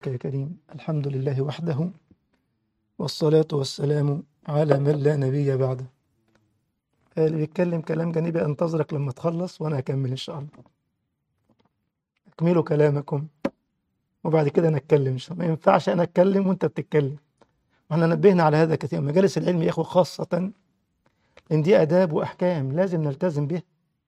يا كريم الحمد لله وحده والصلاة والسلام على من لا نبي بعده اللي بيتكلم كلام جانبي انتظرك لما تخلص وانا هكمل ان شاء الله اكملوا كلامكم وبعد كده انا اتكلم ان شاء الله ما ينفعش انا اتكلم وانت بتتكلم واحنا نبهنا على هذا كثيرا مجالس العلم يا اخوه خاصة ان دي اداب واحكام لازم نلتزم بها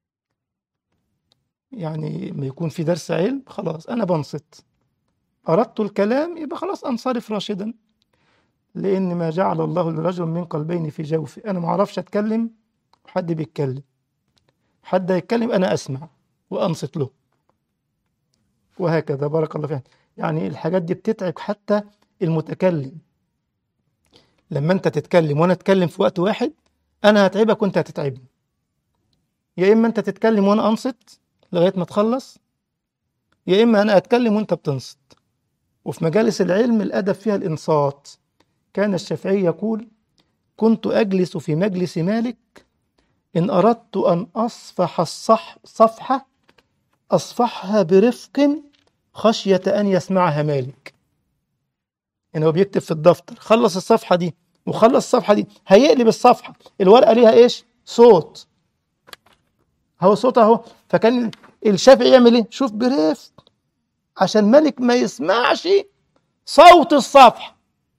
يعني ما يكون في درس علم خلاص انا بنصت اردت الكلام يبقى خلاص انصرف راشدا لان ما جعل الله لرجل من قلبين في جوفه انا ما اعرفش اتكلم وحد بيتكلم حد يتكلم انا اسمع وانصت له وهكذا بارك الله فيك يعني الحاجات دي بتتعب حتى المتكلم لما انت تتكلم وانا اتكلم في وقت واحد انا هتعبك وانت هتتعبني يا اما انت تتكلم وانا انصت لغايه ما تخلص يا اما انا اتكلم وانت بتنصت وفي مجالس العلم الادب فيها الانصات كان الشافعي يقول كنت اجلس في مجلس مالك ان اردت ان اصفح الصح صفحه اصفحها برفق خشيه ان يسمعها مالك يعني هو بيكتب في الدفتر خلص الصفحه دي وخلص الصفحه دي هيقلب الصفحه الورقه ليها ايش صوت هو صوت اهو فكان الشافعي يعمل ايه شوف برفق عشان ملك ما يسمعش صوت الصفحه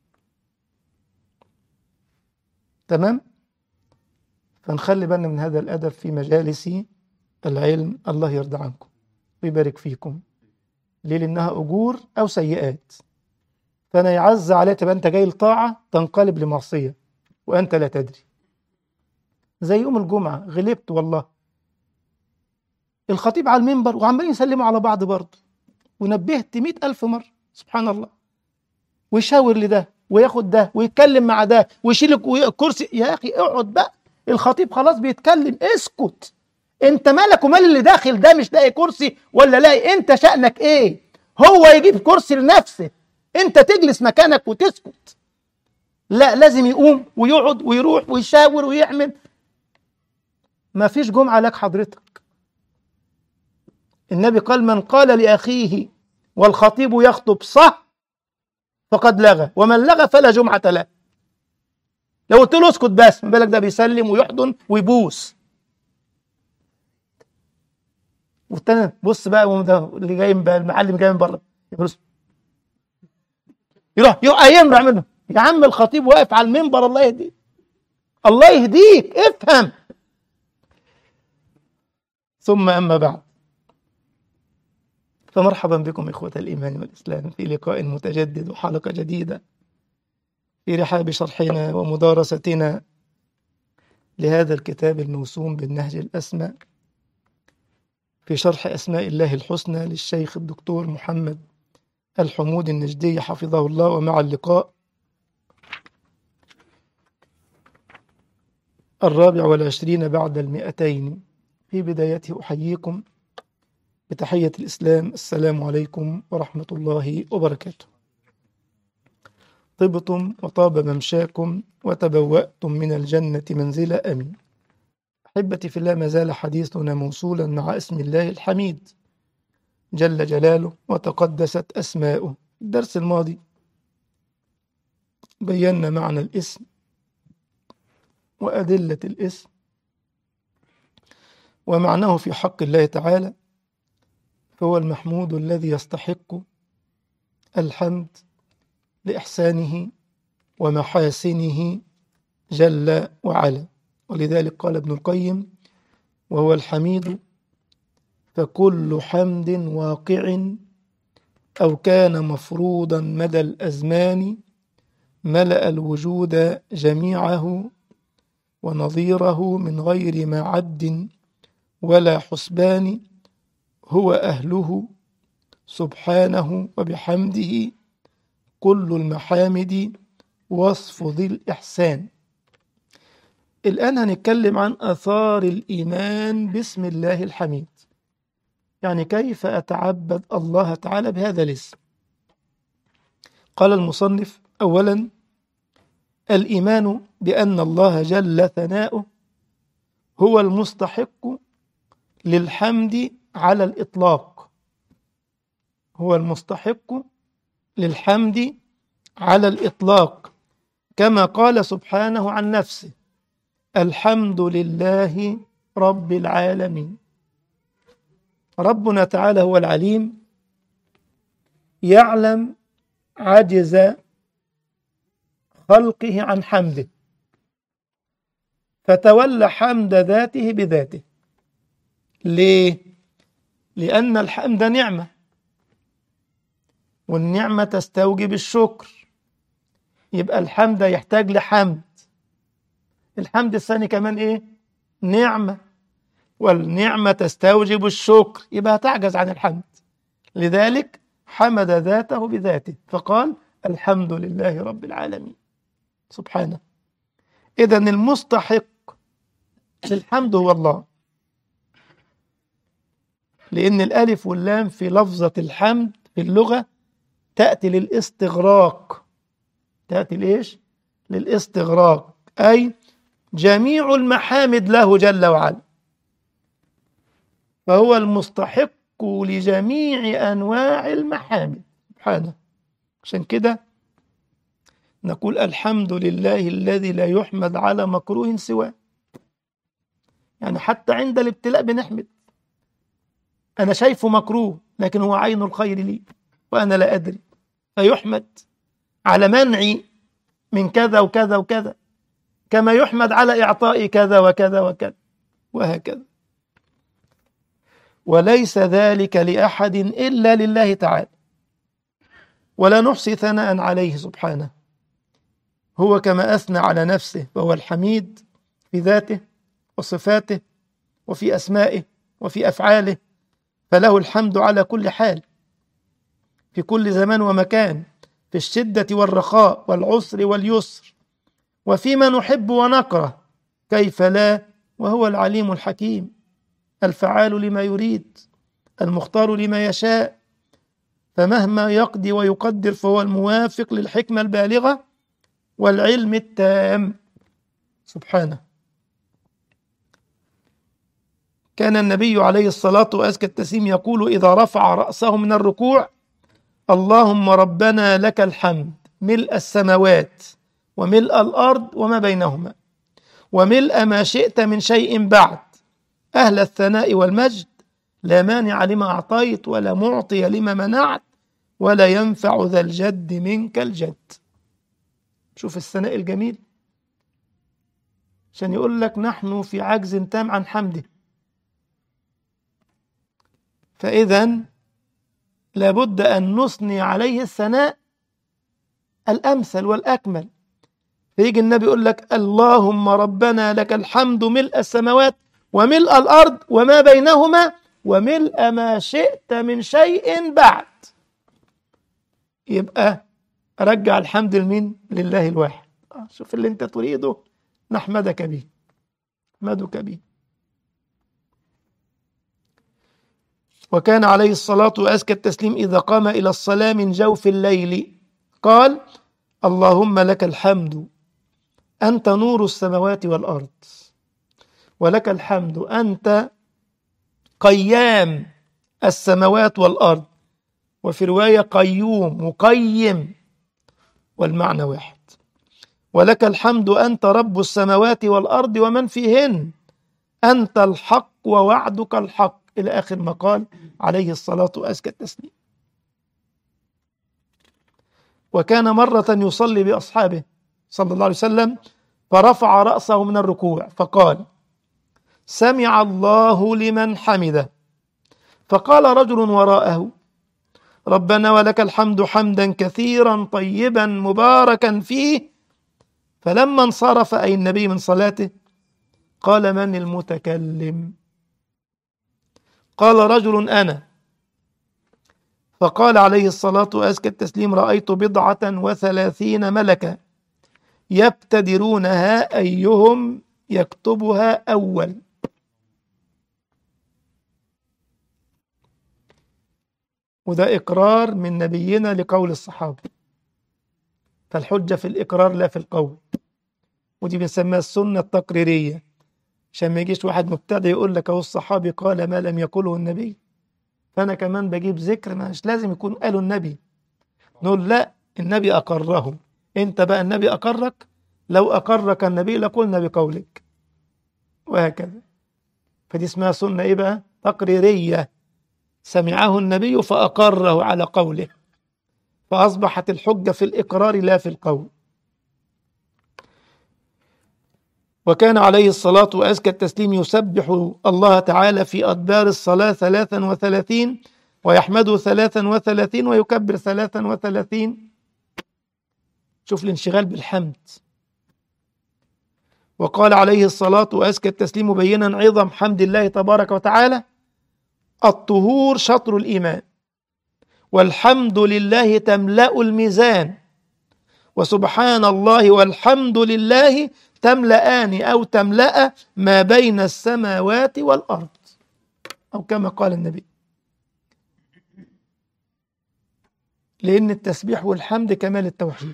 تمام فنخلي بالنا من هذا الادب في مجالس العلم الله يرضى عنكم ويبارك فيكم ليه لانها اجور او سيئات فانا يعز عليك تبقى انت جاي لطاعه تنقلب لمعصيه وانت لا تدري زي يوم الجمعه غلبت والله الخطيب على المنبر وعمالين يسلموا على بعض برضه ونبهت مئة ألف مرة سبحان الله ويشاور لده وياخد ده ويتكلم مع ده ويشيل الكرسي يا أخي اقعد بقى الخطيب خلاص بيتكلم اسكت انت مالك ومال اللي داخل ده مش لاقي كرسي ولا لاقي انت شأنك ايه هو يجيب كرسي لنفسه انت تجلس مكانك وتسكت لا لازم يقوم ويقعد ويروح ويشاور ويعمل ما فيش جمعة لك حضرتك النبي قال من قال لأخيه والخطيب يخطب صح فقد لغى ومن لغى فلا جمعة له لو قلت له اسكت بس ما بالك ده بيسلم ويحضن ويبوس والتاني بص بقى ده اللي جاي من بقى المعلم جاي من بره يبص يروح يروح يمرع منه يا عم الخطيب واقف على المنبر الله يهديك الله يهديك افهم ثم اما بعد فمرحبا بكم إخوة الإيمان والإسلام في لقاء متجدد وحلقة جديدة في رحاب شرحنا ومدارستنا لهذا الكتاب الموسوم بالنهج الأسمى في شرح أسماء الله الحسنى للشيخ الدكتور محمد الحمود النجدي حفظه الله ومع اللقاء الرابع والعشرين بعد المئتين في بدايته أحييكم بتحية الإسلام السلام عليكم ورحمة الله وبركاته طبتم وطاب ممشاكم وتبوأتم من الجنة منزلا أمين أحبتي في الله ما زال حديثنا موصولا مع اسم الله الحميد جل جلاله وتقدست أسماؤه الدرس الماضي بينا معنى الاسم وأدلة الاسم ومعناه في حق الله تعالى فهو المحمود الذي يستحق الحمد لإحسانه ومحاسنه جل وعلا ولذلك قال ابن القيم وهو الحميد فكل حمد واقع أو كان مفروضا مدى الأزمان ملأ الوجود جميعه ونظيره من غير ما عد ولا حسبان هو أهله سبحانه وبحمده كل المحامد وصف ذي الإحسان الآن هنتكلم عن أثار الإيمان باسم الله الحميد يعني كيف أتعبد الله تعالى بهذا الاسم قال المصنف أولا الإيمان بأن الله جل ثناؤه هو المستحق للحمد على الإطلاق هو المستحق للحمد على الإطلاق كما قال سبحانه عن نفسه الحمد لله رب العالمين ربنا تعالى هو العليم يعلم عجز خلقه عن حمده فتولى حمد ذاته بذاته ليه لان الحمد نعمه والنعمه تستوجب الشكر يبقى الحمد يحتاج لحمد الحمد الثاني كمان ايه نعمه والنعمه تستوجب الشكر يبقى تعجز عن الحمد لذلك حمد ذاته بذاته فقال الحمد لله رب العالمين سبحانه إذا المستحق للحمد هو الله لأن الألف واللام في لفظة الحمد في اللغة تأتي للاستغراق تأتي لإيش؟ للاستغراق أي جميع المحامد له جل وعلا فهو المستحق لجميع أنواع المحامد سبحانه عشان كده نقول الحمد لله الذي لا يحمد على مكروه سواه يعني حتى عند الابتلاء بنحمد أنا شايفه مكروه لكن هو عين الخير لي وأنا لا أدري فيحمد على منعي من كذا وكذا وكذا كما يحمد على إعطاء كذا وكذا وكذا وهكذا وليس ذلك لأحد إلا لله تعالى ولا نحصي ثناء عليه سبحانه هو كما أثنى على نفسه وهو الحميد في ذاته وصفاته وفي أسمائه وفي أفعاله فله الحمد على كل حال في كل زمان ومكان في الشدة والرخاء والعسر واليسر وفيما نحب ونكره كيف لا وهو العليم الحكيم الفعال لما يريد المختار لما يشاء فمهما يقضي ويقدر فهو الموافق للحكمة البالغة والعلم التام سبحانه كان النبي عليه الصلاة وأزكى التسليم يقول إذا رفع رأسه من الركوع اللهم ربنا لك الحمد ملء السماوات وملء الأرض وما بينهما وملء ما شئت من شيء بعد أهل الثناء والمجد لا مانع لما أعطيت ولا معطي لما منعت ولا ينفع ذا الجد منك الجد شوف الثناء الجميل عشان يقول لك نحن في عجز تام عن حمده فإذا لابد أن نثني عليه الثناء الأمثل والأكمل فيجي النبي يقول لك اللهم ربنا لك الحمد ملء السماوات وملء الأرض وما بينهما وملء ما شئت من شيء بعد يبقى رجع الحمد لمين لله الواحد شوف اللي انت تريده نحمدك به نحمدك به وكان عليه الصلاة وأزكى التسليم إذا قام إلى الصلاة من جوف الليل قال اللهم لك الحمد أنت نور السماوات والأرض ولك الحمد أنت قيام السماوات والأرض وفي رواية قيوم مقيم والمعنى واحد ولك الحمد أنت رب السماوات والأرض ومن فيهن أنت الحق ووعدك الحق إلى آخر ما قال عليه الصلاة وأزكى التسليم وكان مرة يصلي بأصحابه صلى الله عليه وسلم فرفع رأسه من الركوع فقال سمع الله لمن حمده فقال رجل وراءه ربنا ولك الحمد حمدا كثيرا طيبا مباركا فيه فلما انصرف أي النبي من صلاته قال من المتكلم قال رجل أنا فقال عليه الصلاة وأزكى التسليم رأيت بضعة وثلاثين ملكا يبتدرونها أيهم يكتبها أول وده إقرار من نبينا لقول الصحابة فالحجة في الإقرار لا في القول ودي بنسميها السنة التقريرية عشان ما يجيش واحد مبتدئ يقول لك اهو الصحابي قال ما لم يقله النبي فأنا كمان بجيب ذكر مش لازم يكون قاله النبي نقول لا النبي أقره أنت بقى النبي أقرك لو أقرك النبي لقلنا بقولك وهكذا فدي اسمها سنة إيه بقى تقريرية سمعه النبي فأقره على قوله فأصبحت الحجة في الإقرار لا في القول وكان عليه الصلاة وأزكى التسليم يسبح الله تعالى في أدبار الصلاة ثلاثا وثلاثين ويحمده ثلاثا وثلاثين ويكبر ثلاثا وثلاثين شوف الانشغال بالحمد وقال عليه الصلاة وأزكى التسليم مبينا عظم حمد الله تبارك وتعالى الطهور شطر الإيمان والحمد لله تملأ الميزان وسبحان الله والحمد لله تملأان أو تملأ ما بين السماوات والأرض أو كما قال النبي لأن التسبيح والحمد كمال التوحيد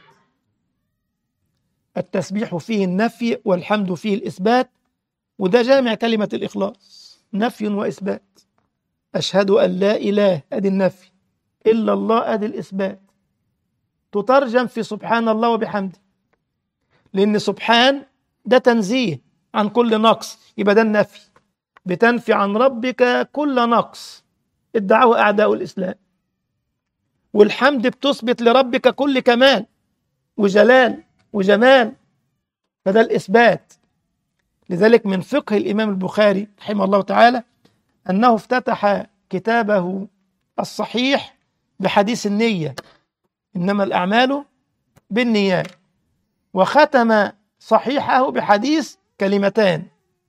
التسبيح فيه النفي والحمد فيه الإثبات وده جامع كلمة الإخلاص نفي وإثبات أشهد أن لا إله أدي النفي إلا الله أدي الإثبات تترجم في سبحان الله وبحمده لأن سبحان ده تنزيه عن كل نقص يبقى ده النفي بتنفي عن ربك كل نقص ادعوه أعداء الإسلام والحمد بتثبت لربك كل كمال وجلال وجمال فده الإثبات لذلك من فقه الإمام البخاري رحمه الله تعالى أنه افتتح كتابه الصحيح بحديث النية إنما الأعمال بالنيات وختم صحيحه بحديث كلمتان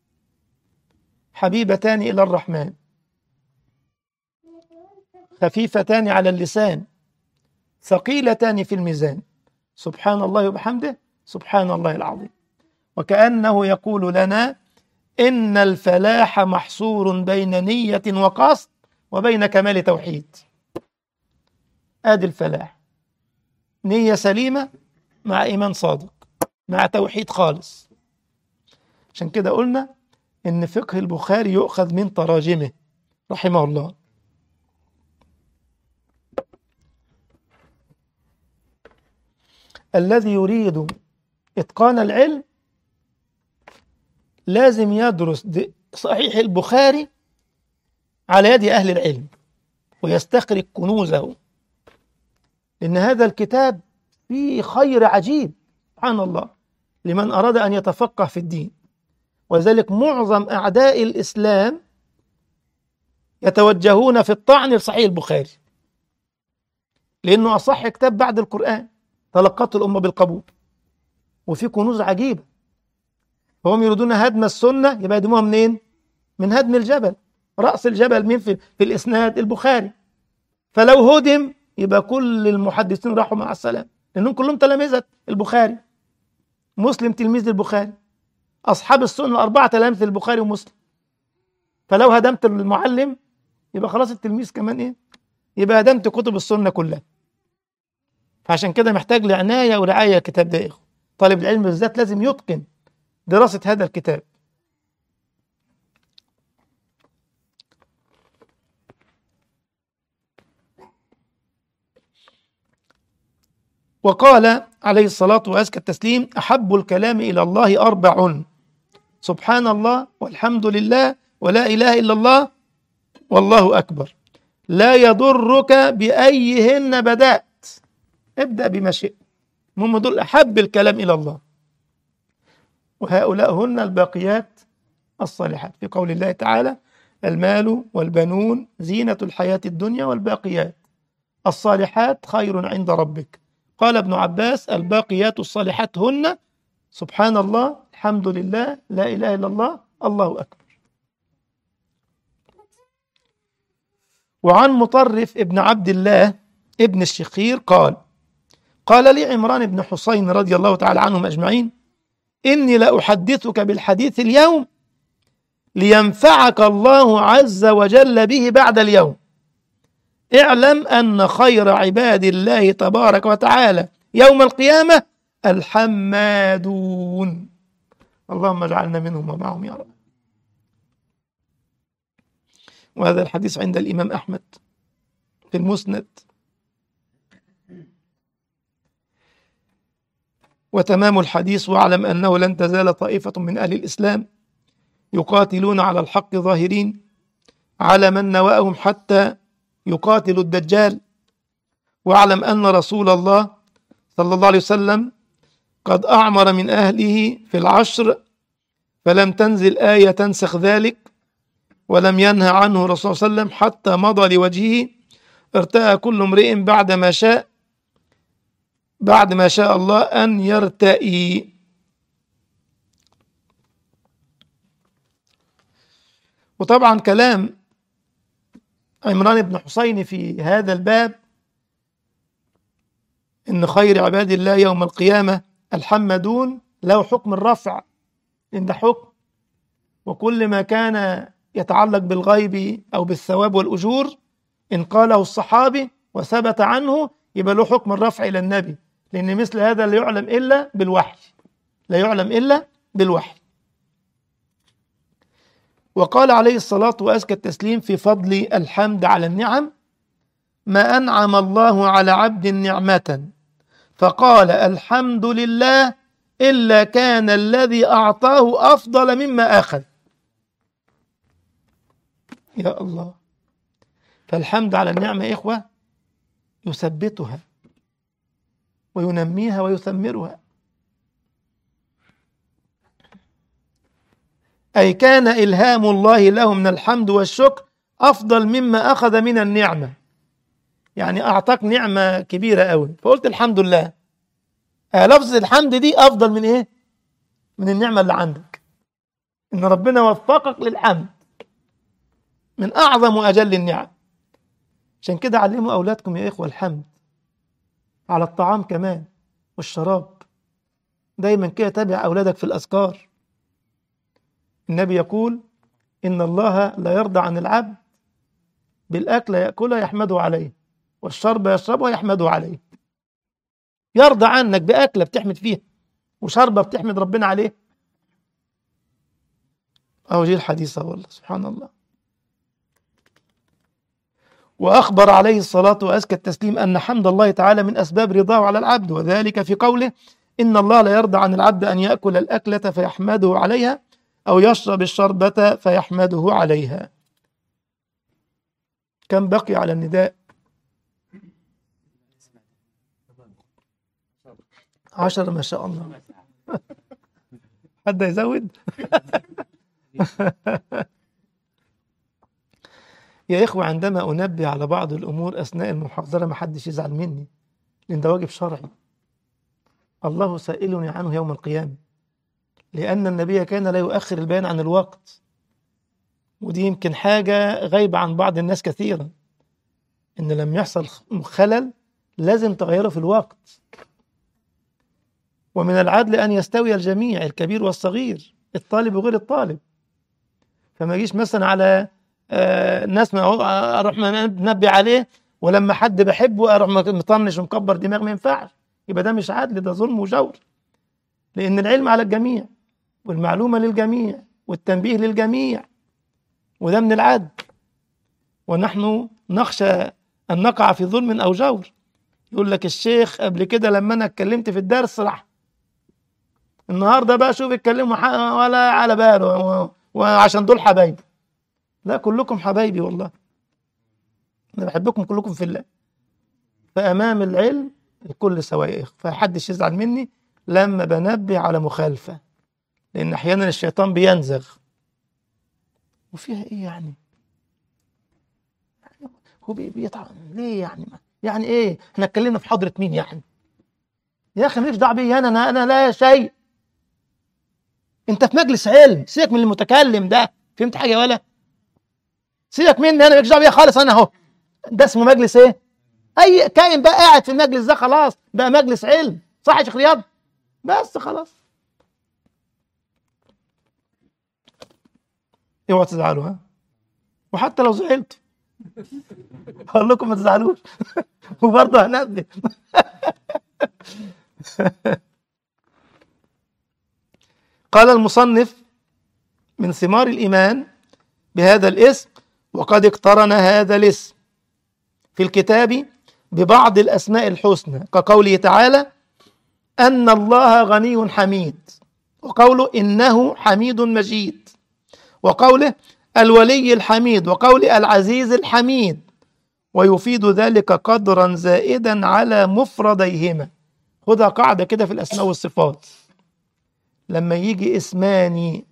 حبيبتان إلى الرحمن خفيفتان على اللسان ثقيلتان في الميزان سبحان الله وبحمده سبحان الله العظيم وكأنه يقول لنا إن الفلاح محصور بين نية وقصد وبين كمال توحيد آدي الفلاح نية سليمة مع إيمان صادق مع توحيد خالص عشان كده قلنا إن فقه البخاري يؤخذ من تراجمه رحمه الله الذي يريد إتقان العلم لازم يدرس صحيح البخاري على يد أهل العلم ويستخرج كنوزه لأن هذا الكتاب فيه خير عجيب سبحان الله لمن أراد أن يتفقه في الدين ولذلك معظم أعداء الإسلام يتوجهون في الطعن لصحيح البخاري لأنه أصح كتاب بعد القرآن تلقته الأمة بالقبول وفي كنوز عجيبة فهم يريدون هدم السنة يبقى يهدموها منين؟ من هدم الجبل رأس الجبل مين في, في الإسناد البخاري فلو هدم يبقى كل المحدثين راحوا مع السلام لأنهم كلهم تلامذة البخاري مسلم تلميذ البخاري أصحاب السنة الأربعة تلامذة البخاري ومسلم فلو هدمت المعلم يبقى خلاص التلميذ كمان إيه؟ يبقى هدمت كتب السنة كلها فعشان كده محتاج لعناية ورعاية الكتاب ده يا إخوة طالب العلم بالذات لازم يتقن دراسة هذا الكتاب وقال عليه الصلاة وأزكى التسليم أحب الكلام إلى الله أربع سبحان الله والحمد لله ولا إله إلا الله والله أكبر لا يضرك بأيهن بدأت ابدأ بما شئت هم دول أحب الكلام إلى الله وهؤلاء هن الباقيات الصالحات في قول الله تعالى المال والبنون زينة الحياة الدنيا والباقيات الصالحات خير عند ربك قال ابن عباس الباقيات الصالحات هن سبحان الله الحمد لله لا إله إلا الله الله أكبر وعن مطرف ابن عبد الله ابن الشخير قال قال لي عمران بن حسين رضي الله تعالى عنهم أجمعين إني لأحدثك بالحديث اليوم لينفعك الله عز وجل به بعد اليوم اعلم أن خير عباد الله تبارك وتعالى يوم القيامة الحمادون اللهم اجعلنا منهم ومعهم يا رب وهذا الحديث عند الإمام أحمد في المسند وتمام الحديث واعلم أنه لن تزال طائفة من أهل الإسلام يقاتلون على الحق ظاهرين على من نواهم حتى يقاتلوا الدجال واعلم أن رسول الله صلى الله عليه وسلم قد أعمر من أهله في العشر فلم تنزل آية تنسخ ذلك ولم ينهى عنه الرسول صلى الله عليه وسلم حتى مضى لوجهه ارتأى كل امرئ بعد ما شاء بعد ما شاء الله أن يرتئي وطبعا كلام عمران بن حسين في هذا الباب إن خير عباد الله يوم القيامة الحمدون له حكم الرفع إن ده حكم وكل ما كان يتعلق بالغيب أو بالثواب والأجور إن قاله الصحابي وثبت عنه يبقى له حكم الرفع إلى النبي لأن مثل هذا لا يعلم إلا بالوحي لا يعلم إلا بالوحي وقال عليه الصلاة وأزكى التسليم في فضل الحمد على النعم ما أنعم الله على عبد نعمة فقال الحمد لله إلا كان الذي أعطاه أفضل مما أخذ يا الله فالحمد على النعمة يا إخوة يثبتها وينميها ويثمرها أي كان إلهام الله له من الحمد والشكر أفضل مما أخذ من النعمة يعني أعطاك نعمة كبيرة أوي فقلت الحمد لله آه لفظ الحمد دي أفضل من إيه؟ من النعمة اللي عندك إن ربنا وفقك للحمد من أعظم وأجل النعم عشان كده علموا أولادكم يا إخوة الحمد على الطعام كمان والشراب دايما كده تابع أولادك في الأذكار النبي يقول إن الله لا يرضى عن العبد بالأكل يأكله يحمده عليه والشرب يشربه يحمده عليه يرضى عنك بأكلة بتحمد فيها وشربة بتحمد ربنا عليه أو جي الحديث والله سبحان الله وأخبر عليه الصلاة وأزكى التسليم أن حمد الله تعالى من أسباب رضاه على العبد وذلك في قوله إن الله لا يرضى عن العبد أن يأكل الأكلة فيحمده عليها أو يشرب الشربة فيحمده عليها كم بقي على النداء عشر ما شاء الله حد يزود يا إخوة عندما أنبه على بعض الأمور أثناء المحاضرة ما حدش يزعل مني لأن ده واجب شرعي الله سائلني عنه يوم القيامة لأن النبي كان لا يؤخر البيان عن الوقت ودي يمكن حاجة غايبة عن بعض الناس كثيرا إن لم يحصل خلل لازم تغيره في الوقت ومن العدل أن يستوي الجميع الكبير والصغير الطالب وغير الطالب فما يجيش مثلا على آه ناس ما أروح منبي عليه ولما حد بحبه أروح مطنش ومكبر دماغ ما ينفعش يبقى ده مش عدل ده ظلم وجور لأن العلم على الجميع والمعلومة للجميع والتنبيه للجميع وده من العدل ونحن نخشى أن نقع في ظلم أو جور يقول لك الشيخ قبل كده لما أنا اتكلمت في الدرس راح النهارده بقى شوف اتكلموا ولا على باله وعشان دول حبايبي لا كلكم حبايبي والله أنا بحبكم كلكم في الله فأمام العلم الكل سواء فحدش يزعل مني لما بنبه على مخالفة لأن أحيانا الشيطان بينزغ وفيها إيه يعني؟ هو بيطعن ليه يعني ما يعني إيه؟ إحنا اتكلمنا في حضرة مين يعني؟ يا أخي ماليش دعوة بيا أنا أنا أنا لا شيء أنت في مجلس علم سيبك من المتكلم ده فهمت حاجة ولا؟ سيبك مني أنا ماليش دعوة بيا خالص أنا أهو ده اسمه مجلس إيه؟ أي كائن بقى قاعد في المجلس ده خلاص بقى مجلس علم صح يا شيخ رياض؟ بس خلاص اوعوا تزعلوا ها وحتى لو زعلت هقول لكم ما تزعلوش وبرضه هنبه قال المصنف من ثمار الإيمان بهذا الاسم وقد اقترن هذا الاسم في الكتاب ببعض الأسماء الحسنى كقوله تعالى أن الله غني حميد وقوله إنه حميد مجيد وقوله الولي الحميد وقوله العزيز الحميد ويفيد ذلك قدرا زائدا على مفرديهما خدها قاعدة كده في الأسماء والصفات لما يجي اسمان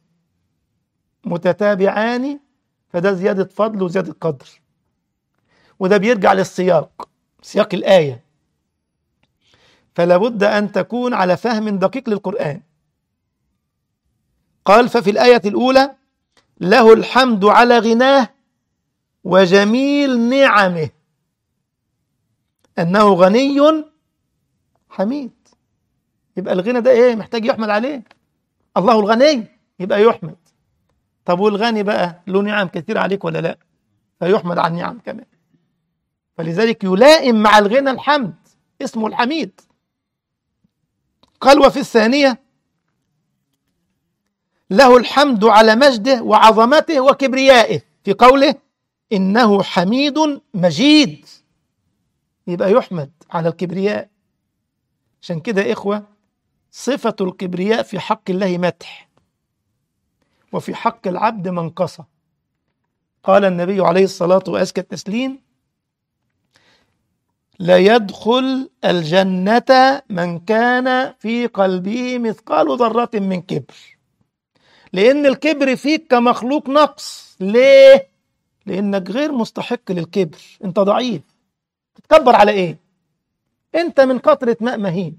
متتابعان فده زيادة فضل وزيادة قدر وده بيرجع للسياق سياق الآية فلا بد أن تكون على فهم دقيق للقرآن قال ففي الآية الأولى له الحمد على غناه وجميل نعمه أنه غني حميد يبقى الغنى ده إيه محتاج يحمد عليه الله الغني يبقى يحمد طب والغني بقى له نعم كثير عليك ولا لا فيحمد على النعم كمان فلذلك يلائم مع الغنى الحمد اسمه الحميد قال وفي الثانية له الحمد على مجده وعظمته وكبريائه في قوله إنه حميد مجيد يبقى يحمد على الكبرياء عشان كده إخوة صفة الكبرياء في حق الله مدح وفي حق العبد منقصة قال النبي عليه الصلاة وأزكى التسليم لا يدخل الجنة من كان في قلبه مثقال ذرة من كبر لأن الكبر فيك كمخلوق نقص ليه؟ لأنك غير مستحق للكبر أنت ضعيف تتكبر على إيه؟ أنت من قطرة ماء مهين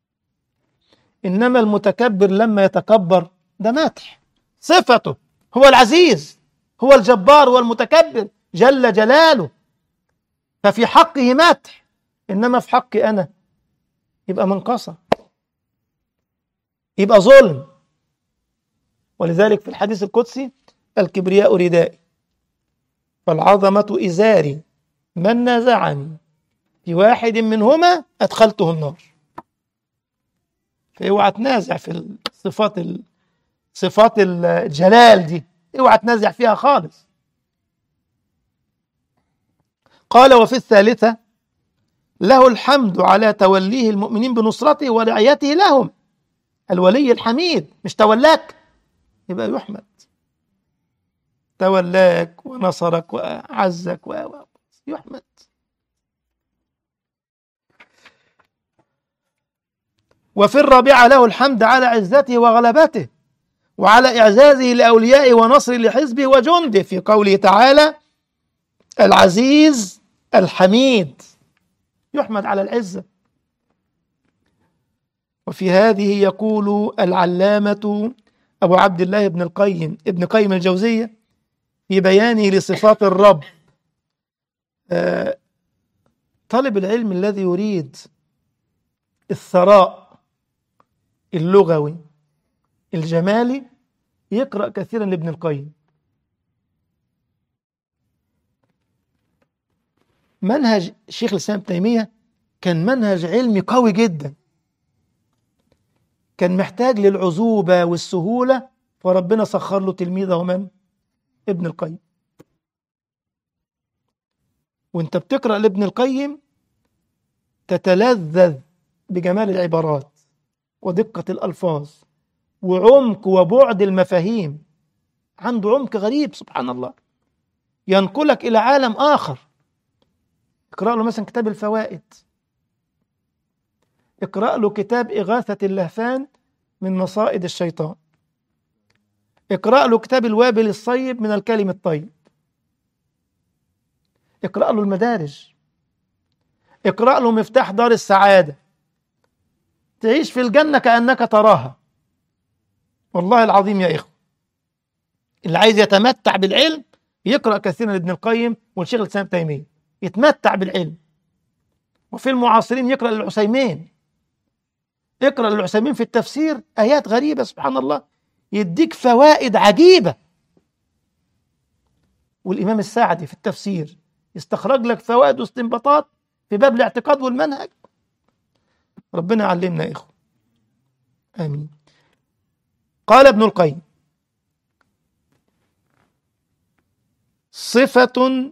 إنما المتكبر لما يتكبر ده مدح صفته هو العزيز هو الجبار هو المتكبر جل جلاله ففي حقه مدح إنما في حقي أنا يبقى منقصة يبقى ظلم ولذلك في الحديث القدسي الكبرياء ردائي فالعظمة إزاري من نازعني في واحد منهما أدخلته النار فاوعى تنازع في الصفات ال... صفات الجلال دي اوعى تنازع فيها خالص قال وفي الثالثة له الحمد على توليه المؤمنين بنصرته ورعايته لهم الولي الحميد مش تولاك يبقى يحمد تولاك ونصرك وعزك و يحمد وفي الرابعة له الحمد على عزته وغلبته وعلى إعزازه لأوليائه ونصره لحزبه وجنده في قوله تعالى العزيز الحميد يحمد على العزة وفي هذه يقول العلامة أبو عبد الله بن القيم ابن قيم الجوزية في بيانه لصفات الرب آه طالب العلم الذي يريد الثراء اللغوي الجمالي يقرأ كثيرا لابن القيم منهج شيخ الإسلام تيمية كان منهج علمي قوي جدا كان محتاج للعزوبة والسهولة فربنا سخر له تلميذه من؟ ابن القيم وانت بتقرأ لابن القيم تتلذذ بجمال العبارات ودقة الألفاظ وعمق وبعد المفاهيم عنده عمق غريب سبحان الله ينقلك إلى عالم آخر اقرأ له مثلا كتاب الفوائد اقرأ له كتاب إغاثة اللهفان من مصائد الشيطان اقرأ له كتاب الوابل الصيب من الكلم الطيب اقرأ له المدارج اقرأ له مفتاح دار السعادة تعيش في الجنة كأنك تراها والله العظيم يا إخوة اللي عايز يتمتع بالعلم يقرأ كثيرا لابن القيم والشيخ الإسلام تيمية يتمتع بالعلم وفي المعاصرين يقرأ للعسيمين اقرأ للعسيمين في التفسير آيات غريبة سبحان الله يديك فوائد عجيبة والإمام الساعدي في التفسير يستخرج لك فوائد واستنباطات في باب الاعتقاد والمنهج ربنا يعلمنا يا إخوة آمين قال ابن القيم صفة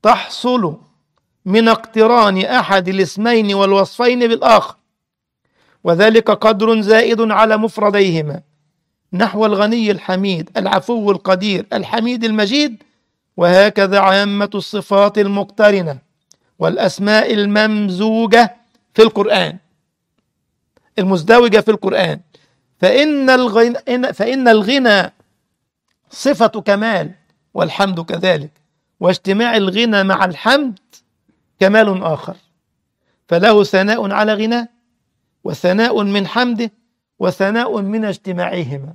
تحصل من اقتران أحد الاسمين والوصفين بالآخر وذلك قدر زائد على مفرديهما نحو الغني الحميد العفو القدير الحميد المجيد وهكذا عامة الصفات المقترنة والأسماء الممزوجة في القرآن المزدوجة في القرآن فإن الغنى, فإن الغنى صفة كمال والحمد كذلك واجتماع الغنى مع الحمد كمال آخر فله ثناء على غناه وثناء من حمده وثناء من اجتماعهما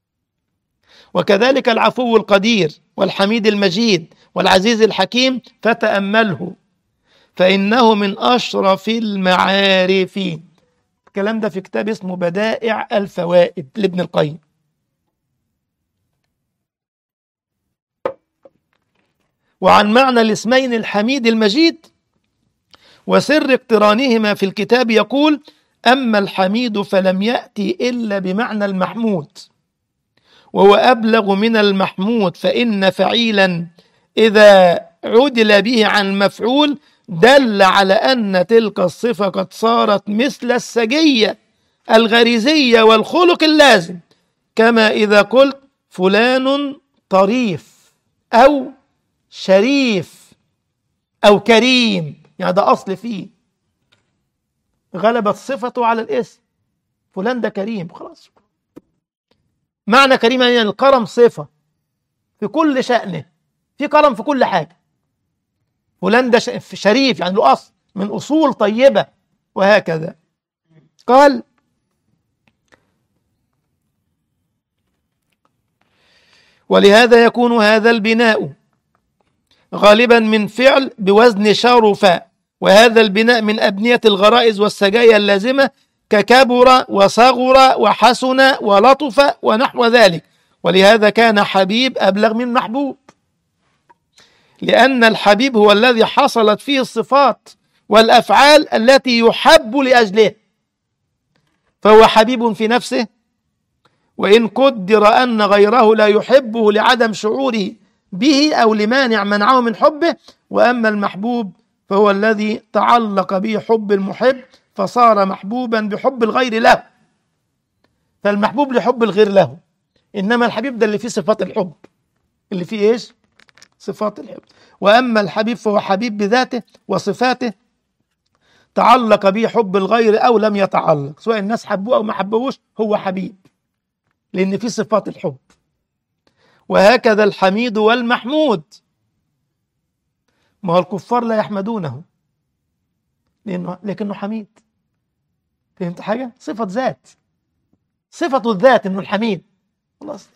وكذلك العفو القدير والحميد المجيد والعزيز الحكيم فتأمله فإنه من أشرف المعارف الكلام ده في كتاب اسمه بدائع الفوائد لابن القيم وعن معنى الاسمين الحميد المجيد وسر اقترانهما في الكتاب يقول أما الحميد فلم يأتي إلا بمعنى المحمود وهو أبلغ من المحمود فإن فعيلا إذا عدل به عن مفعول دل على أن تلك الصفة قد صارت مثل السجية الغريزية والخلق اللازم كما إذا قلت فلان طريف أو شريف أو كريم يعني ده أصل فيه غلبت صفته على الاسم فلان ده كريم خلاص معنى كريم يعني الكرم صفة في كل شأنه في كرم في كل حاجة فلان ده شريف يعني له أصل من أصول طيبة وهكذا قال ولهذا يكون هذا البناء غالبا من فعل بوزن شرف وهذا البناء من أبنية الغرائز والسجايا اللازمة ككبر وصغر وحسن ولطف ونحو ذلك ولهذا كان حبيب أبلغ من محبوب لأن الحبيب هو الذي حصلت فيه الصفات والأفعال التي يحب لأجله فهو حبيب في نفسه وإن قدر أن غيره لا يحبه لعدم شعوره به أو لمانع منعه من حبه وأما المحبوب فهو الذي تعلق به حب المحب فصار محبوبا بحب الغير له فالمحبوب لحب الغير له إنما الحبيب ده اللي فيه صفات الحب اللي فيه إيش صفات الحب وأما الحبيب فهو حبيب بذاته وصفاته تعلق به حب الغير أو لم يتعلق سواء الناس حبوه أو ما حبوش هو حبيب لأن فيه صفات الحب وهكذا الحميد والمحمود ما هو الكفار لا يحمدونه لأنه لكنه حميد فهمت حاجة؟ صفة ذات صفة الذات إنه الحميد خلاص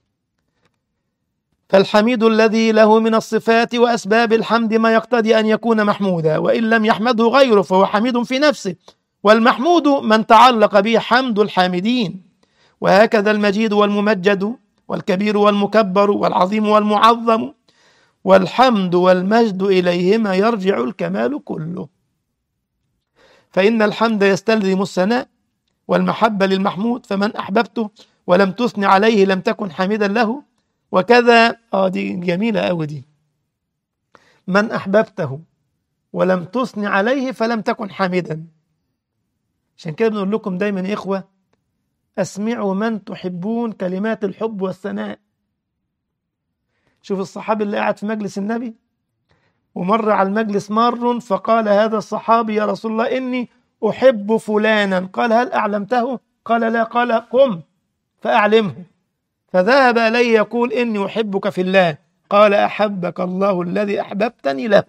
فالحميد الذي له من الصفات وأسباب الحمد ما يقتضي أن يكون محمودا وإن لم يحمده غيره فهو حميد في نفسه والمحمود من تعلق به حمد الحامدين وهكذا المجيد والممجد والكبير والمكبر والعظيم والمعظم والحمد والمجد إليهما يرجع الكمال كله فإن الحمد يستلزم الثناء والمحبة للمحمود فمن أحببته ولم تثن عليه لم تكن حامدا له وكذا آه دي جميلة أوي دي من أحببته ولم تثن عليه فلم تكن حامدا عشان كده بنقول لكم دايما يا إخوة أسمعوا من تحبون كلمات الحب والثناء شوف الصحابي اللي قاعد في مجلس النبي ومر على المجلس مر فقال هذا الصحابي يا رسول الله إني أحب فلانا قال هل أعلمته قال لا قال قم فأعلمه فذهب إليه يقول إني أحبك في الله قال أحبك الله الذي أحببتني له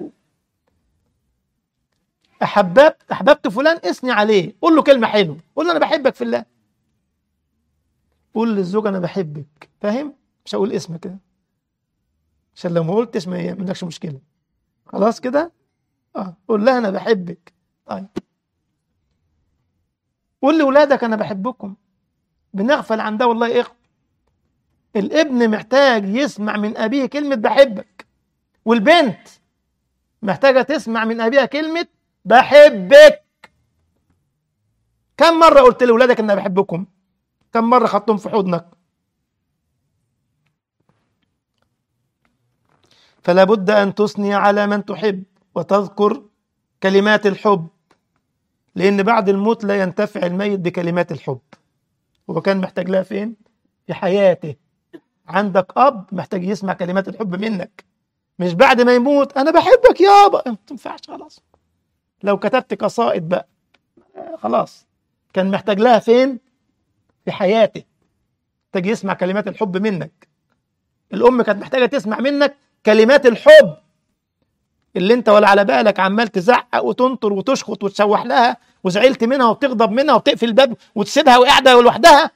أحببت أحببت فلان اثني عليه قول له كلمة حلوة قول له أنا بحبك في الله قول للزوج أنا بحبك فاهم مش هقول اسمك كده عشان لو ما قلتش ما يعملكش مشكلة خلاص كده اه قول لها أنا بحبك طيب قول لأولادك أنا بحبكم بنغفل عن ده والله إخوة الابن محتاج يسمع من أبيه كلمة بحبك والبنت محتاجة تسمع من أبيها كلمة بحبك كم مرة قلت لأولادك أنا بحبكم كم مرة خدتهم في حضنك فلا بد أن تثني على من تحب وتذكر كلمات الحب لأن بعد الموت لا ينتفع الميت بكلمات الحب هو كان محتاج لها فين؟ في حياته عندك أب محتاج يسمع كلمات الحب منك مش بعد ما يموت أنا بحبك يابا ما تنفعش خلاص لو كتبت قصائد بقى خلاص كان محتاج لها فين؟ في حياته محتاج يسمع كلمات الحب منك الأم كانت محتاجة تسمع منك كلمات الحب اللي انت ولا على بالك عمال تزعق وتنطر وتشخط وتشوح لها وزعلت منها وبتغضب منها وبتقفل الباب وتسيبها وقاعده لوحدها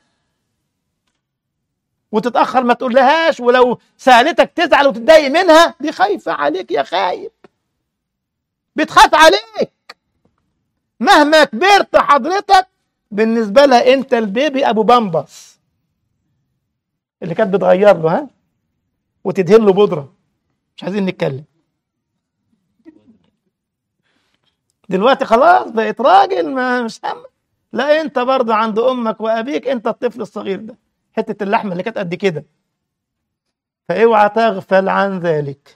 وتتاخر ما تقولهاش ولو سالتك تزعل وتتضايق منها دي خايفه عليك يا خايب بتخاف عليك مهما كبرت حضرتك بالنسبه لها انت البيبي ابو بامبس اللي كانت بتغير له ها وتدهن له بودره مش عايزين نتكلم دلوقتي خلاص بقيت راجل ما مش هم لا انت برضه عند امك وابيك انت الطفل الصغير ده حته اللحمه اللي كانت قد كده فاوعى تغفل عن ذلك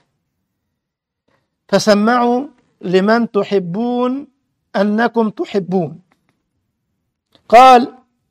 فسمعوا لمن تحبون انكم تحبون قال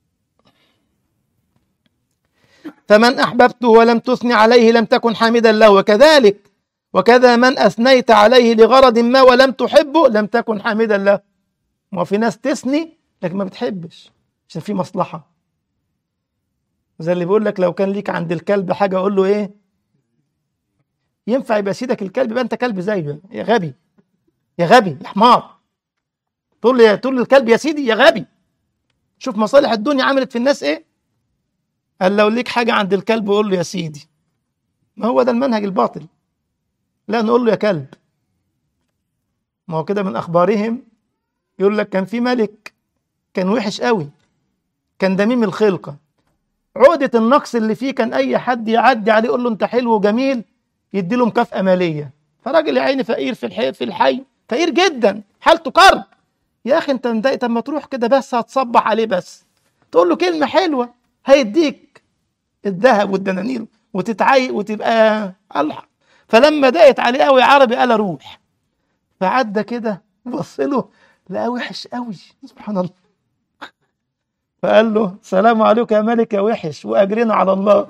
فمن احببته ولم تثني عليه لم تكن حامدا له وكذلك وكذا من أثنيت عليه لغرض ما ولم تحبه لم تكن حامدا له ما في ناس تثني لكن ما بتحبش عشان في مصلحة زي اللي بيقول لك لو كان ليك عند الكلب حاجة أقول له إيه ينفع يبقى سيدك الكلب يبقى أنت كلب زيه يا غبي يا غبي يا حمار تقول لي تقول للكلب يا سيدي يا غبي شوف مصالح الدنيا عملت في الناس إيه قال لو ليك حاجة عند الكلب قول له يا سيدي ما هو ده المنهج الباطل لا نقول له يا كلب ما هو كده من اخبارهم يقول لك كان في ملك كان وحش قوي كان دميم الخلقه عقدة النقص اللي فيه كان اي حد يعدي عليه يقول له انت حلو وجميل يدي له مكافأة مالية فراجل يا عيني فقير في الحي في الحي فقير جدا حالته كرب يا اخي انت مضايق طب ما تروح كده بس هتصبح عليه بس تقول له كلمة حلوة هيديك الذهب والدنانير وتتعيق وتبقى الله فلما ضاقت عليه قوي عربي قال اروح فعدى كده بص له لقاه وحش قوي سبحان الله فقال له سلام عليك يا ملك يا وحش واجرنا على الله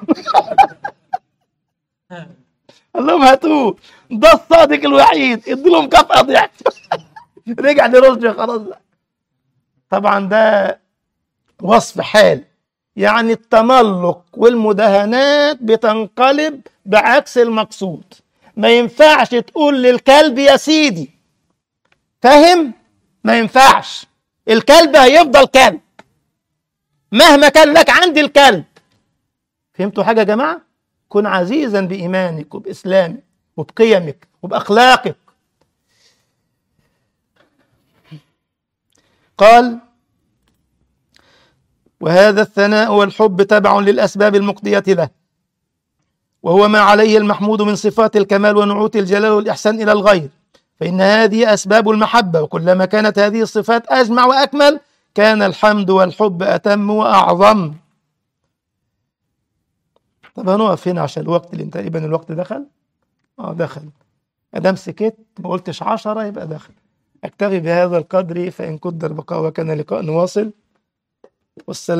قال لهم هاتوه ده الصادق الوحيد ادوا له مكافاه ضعف رجع لرشدي خلاص بقى. طبعا ده وصف حال يعني التملق والمداهنات بتنقلب بعكس المقصود ما ينفعش تقول للكلب يا سيدي فاهم ما ينفعش الكلب هيفضل كلب مهما كان لك عند الكلب فهمتوا حاجه يا جماعه كن عزيزا بايمانك وباسلامك وبقيمك وباخلاقك قال وهذا الثناء والحب تبع للاسباب المقضيه له وهو ما عليه المحمود من صفات الكمال ونعوت الجلال والإحسان إلى الغير فإن هذه أسباب المحبة وكلما كانت هذه الصفات أجمع وأكمل كان الحمد والحب أتم وأعظم طب هنقف هنا عشان الوقت اللي تقريبا الوقت دخل اه دخل ادام سكت ما قلتش عشرة يبقى دخل اكتفي بهذا القدر فإن قدر بقاء وكان لقاء نواصل والسلام